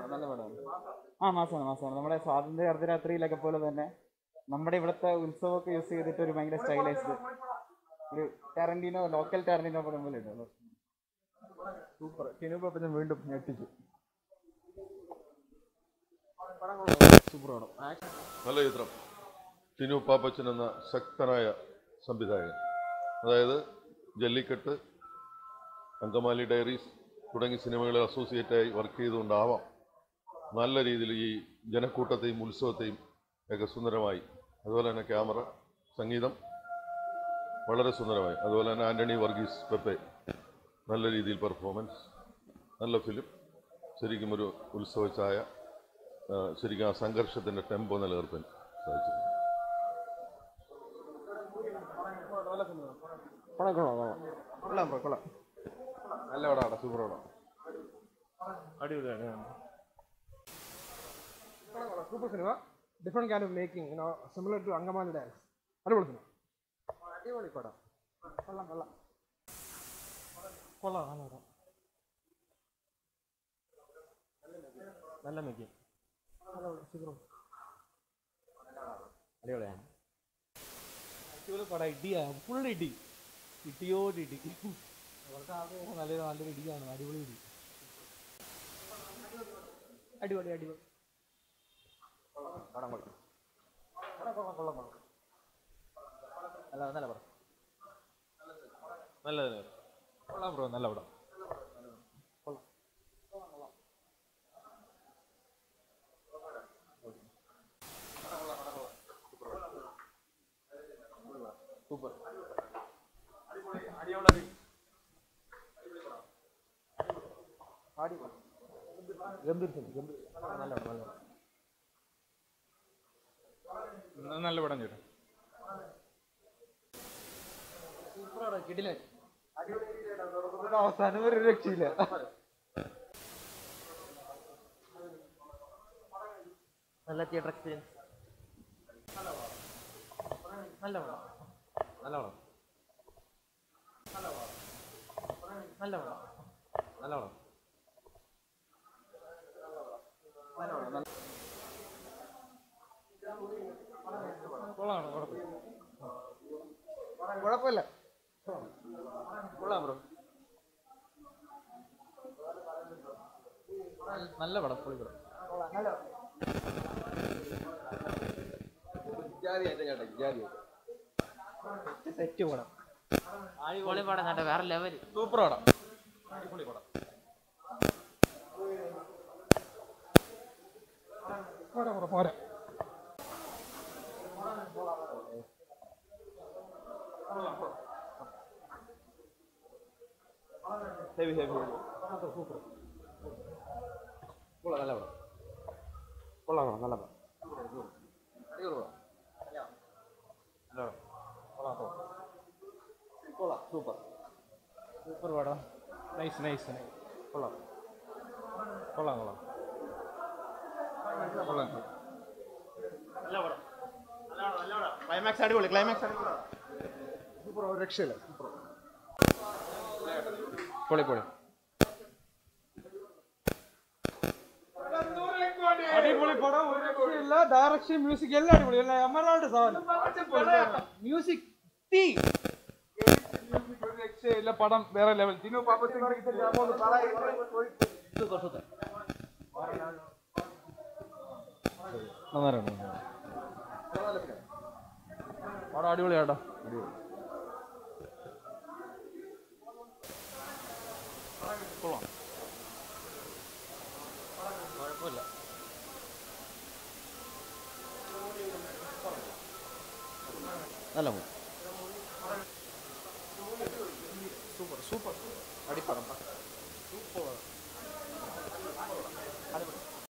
നല്ല പടമാണ് ആ മാസമാണ് മാസമാണ് നമ്മുടെ സ്വാതന്ത്ര്യ അർദ്ധരാത്രിയിലൊക്കെ പോലെ തന്നെ നമ്മുടെ ഇവിടുത്തെ ഉത്സവമൊക്കെ യൂസ് ചെയ്തിട്ട് ഒരു ഭയങ്കര സ്റ്റൈലൈസ്ഡ് ഒരു ടാരന്റീനോ ലോക്കൽ ടാരന്റീനോ പടം പോലെ ഉണ്ട് സൂപ്പർ ടിനു പാപ്പച്ചൻ വീണ്ടും ഞെട്ടിച്ചു സൂപ്പർ പടം നല്ല ചിത്രം ടിനു പാപ്പച്ചൻ എന്ന ശക്തനായ സംവിധായകൻ അതായത് ജല്ലിക്കെട്ട് അങ്കമാലി ഡയറീസ് തുടങ്ങിയ സിനിമകളിൽ അസോസിയേറ്റായി വർക്ക് ചെയ്തുകൊണ്ടാവാം നല്ല രീതിയിൽ ഈ ജനക്കൂട്ടത്തെയും ഉത്സവത്തെയും ഒക്കെ സുന്ദരമായി അതുപോലെ തന്നെ ക്യാമറ സംഗീതം വളരെ സുന്ദരമായി അതുപോലെ തന്നെ ആൻ്റണി വർഗീസ് പെപ്പെ നല്ല രീതിയിൽ പെർഫോമൻസ് നല്ല ഫിലിം ശരിക്കും ഒരു ഉത്സവ ചായ ആ, ശരിക്കും ആ സംഘർഷത്തിൻ്റെ ടെമ്പോ നിലനിർത്താൻ സാധിച്ചു പടം കൊള്ളാം കൊള്ളാം കൊള്ളാം ബ്രോ കൊള്ളാം നല്ല പടമാണ് സൂപ്പർ പടം അടിപൊളിയാണ് സൂപ്പർ സിനിമ different kind of making you know similar to Angamaly dance അടിപൊളി സിനിമ അടിപൊളി പടം കൊള്ളാം കൊള്ളാം കൊള്ളാം നല്ല പടം നല്ല മേക്കിംഗ് അടിപൊളിയാണ് അടിപൊളി പടം ഇടിയാ ഫുൾ ഇടി ഇടിയോട് ഇടി അവർക്ക് ആകെ നല്ല നല്ലൊരു ഇടിയാണ് അടിപൊളി ഇടി അടിപൊളി അടിപൊളി പടം കൊള്ളാം കൊള്ളാം കൊള്ളാം കൊള്ളാം നല്ല നല്ല പടം നല്ല കൊള്ളാം ബ്രോ നല്ല പടം സൂപ്പർ അടിപൊളി ഗംഭീർ സിനിമ ഗംഭീർ നല്ല പടം നല്ല പടം നല്ല പടം ചേട്ടാ സൂപ്പറാണ് കിടിലൻ അവസാനം ഒരു രക്ഷയില്ല നല്ല തിയേറ്റർ എക്സ്പീരിയൻസ് നല്ല പടം നല്ല പടം നല്ല പടം നല്ല പടം കുഴപ്പമില്ല കൊള്ളാം ബ്രോ നല്ല പടം പൊളി പടം സെറ്റ് പടം പൊളി പടം കേട്ടോ വേറെ ലെവൽ സൂപ്പർ പടം പോരാ പോരാ പോരാ ഹെവി ഹെവി കൊള്ളാം നല്ല പടം കൊള്ളാം കൊള്ളാം നല്ല പടം കൊള്ളാം സൂപ്പർ സൂപ്പർ പടം നൈസ് നൈസ് കൊള്ളാം കൊള്ളാം കൊള്ളാം കൊള്ളാം ക്ലൈമാക്സ് അടിപൊളി ക്ലൈമാക്സ് അടിപൊളി സൂപ്പർ ഒരു രക്ഷയില്ല സൂപ്പർ പൊളി പൊളി അടിപൊളി പടം ഒരു രക്ഷയില്ല ഡയറക്ഷൻ മ്യൂസിക് എല്ലാം അടിപൊളി എല്ലാം എമറാൾഡ് സാധനം മ്യൂസിക് തീ ഒരു രക്ഷയില്ല പടം വേറെ ലെവൽ ടിനു പാപ്പത്തിന് സൂപ്പർ സൂപ്പർ നന്നായിരുന്നു പടം അടിപൊളിയാട്ടോ കുഴപ്പമില്ല നല്ല മൂവി സൂപ്പർ സൂപ്പർ അടിപ്പടം സൂപ്പർ അടിപൊളി